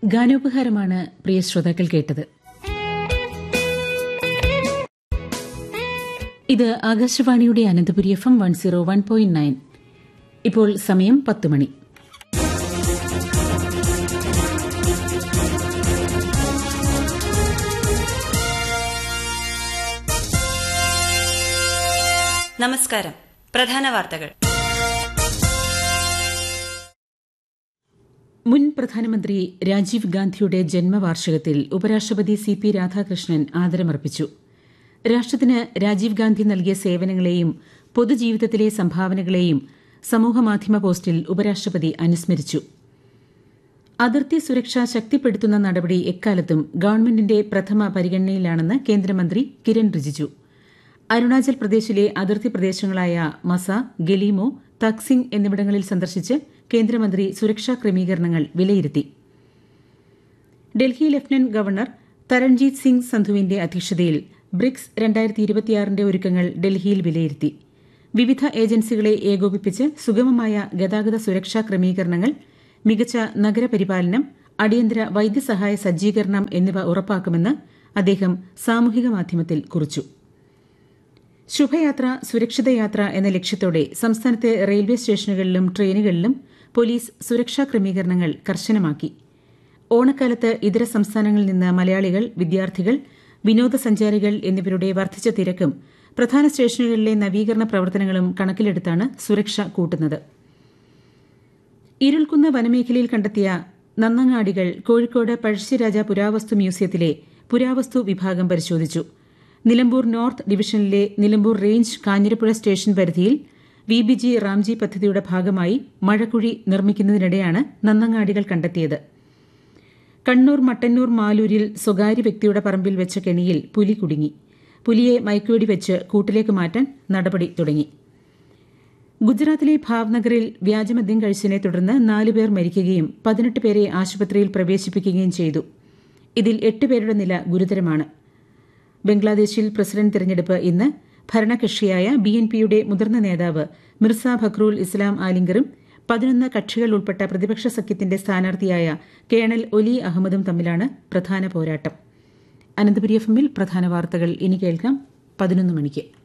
ഗാനോപഹാരമാണ് പ്രിയ ശ്രോതാക്കൾ കേട്ടത് ഇത് ആകാശവാണിയുടെ Ananthapuri F M one zero one point nine ഇപ്പോൾ സമയം പത്ത് മണി നമസ്കാരം പ്രധാന വാർത്തകൾ മുൻ പ്രധാനമന്ത്രി രാജീവ് ഗാന്ധിയുടെ ജന്മവാർഷികത്തിൽ ഉപരാഷ്ട്രപതി സി പി രാധാകൃഷ്ണൻ ആദരമർപ്പിച്ചു രാഷ്ട്രത്തിന് രാജീവ് ഗാന്ധി നൽകിയ സേവനങ്ങളെയും പൊതുജീവിതത്തിലെ സംഭാവനകളെയും സമൂഹമാധ്യമ പോസ്റ്റിൽ ഉപരാഷ്ട്രപതി അനുസ്മരിച്ചു അതിർത്തി സുരക്ഷ ശക്തിപ്പെടുത്തുന്ന നടപടി എക്കാലത്തും ഗവൺമെന്റിന്റെ പ്രഥമ പരിഗണനയിലാണെന്ന് കേന്ദ്രമന്ത്രി കിരൺ റിജിജു അരുണാചൽ പ്രദേശിലെ അതിർത്തി പ്രദേശങ്ങളായ മസ ഗലീമോ തക്സിംഗ് എന്നിവിടങ്ങളിൽ സന്ദർശിച്ച് കേന്ദ്രമന്ത്രി സുരക്ഷാ ക്രമീകരണങ്ങൾ വിലയിരുത്തി ഡൽഹി ലഫ്റ്റനന്റ് ഗവർണർ തരൺജീത് സിംഗ് സന്ധുവിന്റെ അധ്യക്ഷതയിൽ ബ്രിക്സ് രണ്ടായിരത്തി ഇരുപത്തിയാറിന്റെ ഒരുക്കങ്ങൾ ഡൽഹിയിൽ വിലയിരുത്തി വിവിധ ഏജൻസികളെ ഏകോപിപ്പിച്ച് സുഗമമായ ഗതാഗത സുരക്ഷാ ക്രമീകരണങ്ങൾ മികച്ച നഗരപരിപാലനം അടിയന്തര വൈദ്യസഹായ സജ്ജീകരണം എന്നിവ ഉറപ്പാക്കുമെന്ന് അദ്ദേഹം സാമൂഹിക മാധ്യമത്തിൽ കുറിച്ചു ശുഭയാത്ര സുരക്ഷിത യാത്ര എന്ന ലക്ഷ്യത്തോടെ സംസ്ഥാനത്തെ റെയിൽവേ സ്റ്റേഷനുകളിലും ട്രെയിനുകളിലും പോലീസ് സുരക്ഷാ ക്രമീകരണങ്ങൾ കർശനമാക്കി ഓണക്കാലത്ത് ഇതര സംസ്ഥാനങ്ങളിൽ നിന്ന് മലയാളികൾ വിദ്യാർത്ഥികൾ വിനോദസഞ്ചാരികൾ എന്നിവരുടെ വർദ്ധിച്ച തിരക്കും പ്രധാന സ്റ്റേഷനുകളിലെ നവീകരണ പ്രവർത്തനങ്ങളും കണക്കിലെടുത്താണ് സുരക്ഷ കൂട്ടുന്നത് ഇരുൾക്കുന്ന് വനമേഖലയിൽ കണ്ടെത്തിയ നന്നങ്ങാടികൾ കോഴിക്കോട് പഴശ്ശിരാജ പുരാവസ്തു മ്യൂസിയത്തിലെ പുരാവസ്തു വിഭാഗം പരിശോധിച്ചു നിലമ്പൂർ നോർത്ത് ഡിവിഷനിലെ നിലമ്പൂർ റേഞ്ച് കാഞ്ഞിരപ്പുഴ സ്റ്റേഷൻ പരിധിയിൽ വി ബി ജി റാംജി പദ്ധതിയുടെ ഭാഗമായി മഴക്കുഴി നിർമ്മിക്കുന്നതിനിടെയാണ് നന്നങ്ങാടികൾ കണ്ടെത്തിയത് കണ്ണൂർ മട്ടന്നൂർ മാലൂരിൽ സ്വകാര്യ വ്യക്തിയുടെ പറമ്പിൽ വെച്ച കെണിയിൽ പുലി കുടുങ്ങി പുലിയെ മയക്കുവെടി വെച്ച് കൂട്ടിലേക്ക് മാറ്റാൻ നടപടി തുടങ്ങി ഗുജറാത്തിലെ ഭാവ്നഗറിൽ വ്യാജമദ്യം കഴിച്ചതിനെ തുടർന്ന് നാലുപേർ മരിക്കുകയും പതിനെട്ട് പേരെ ആശുപത്രിയിൽ പ്രവേശിപ്പിക്കുകയും ചെയ്തു ഇതിൽ എട്ട് പേരുടെ നില ഗുരുതരമാണ് ബംഗ്ലാദേശിൽ പ്രസിഡന്റ് തെരഞ്ഞെടുപ്പ് ഇന്ന് ഭരണകക്ഷിയായ ബി എൻ പിയുടെ മുതിർന്ന നേതാവ് മിർസ ഫക്രൂൽ ഇസ്ലാം ആലിംഗറും പതിനൊന്ന് കക്ഷികൾ ഉൾപ്പെട്ട പ്രതിപക്ഷ സഖ്യത്തിന്റെ സ്ഥാനാർത്ഥിയായ കേണൽ ഒലി അഹമ്മദും തമ്മിലാണ് പ്രധാന പോരാട്ടം അനന്തപുരി എഫ് എമ്മിൽ പ്രധാന വാർത്തകൾ ഇനി കേൾക്കാം പതിനൊന്ന് മണിക്ക്